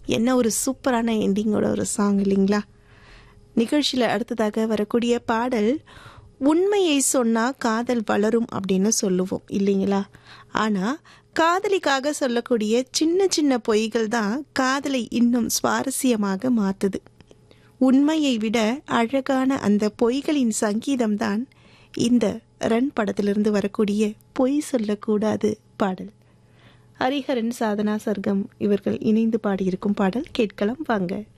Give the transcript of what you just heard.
என்ன ஒரு சூப்பரான எண்டிங்கோட ஒரு சாங் இல்லைங்களா நிகழ்ச்சியில் அடுத்ததாக வரக்கூடிய பாடல் உண்மையை சொன்னா காதல் வளரும் அப்படின்னு சொல்லுவோம் இல்லைங்களா ஆனா காதலிக்காக சொல்லக்கூடிய சின்ன சின்ன பொய்கள் தான் காதலை இன்னும் சுவாரஸ்யமாக மாத்துது உண்மையை விட அழகான அந்த பொய்களின் சங்கீதம்தான் இந்த ரன் படத்திலிருந்து வரக்கூடிய பொய் சொல்லக்கூடாது பாடல் ஹரிஹரன் சாதனா சர்க்கம் இவர்கள் இணைந்து பாடியிருக்கும் பாடல் கேட்கலாம் வாங்க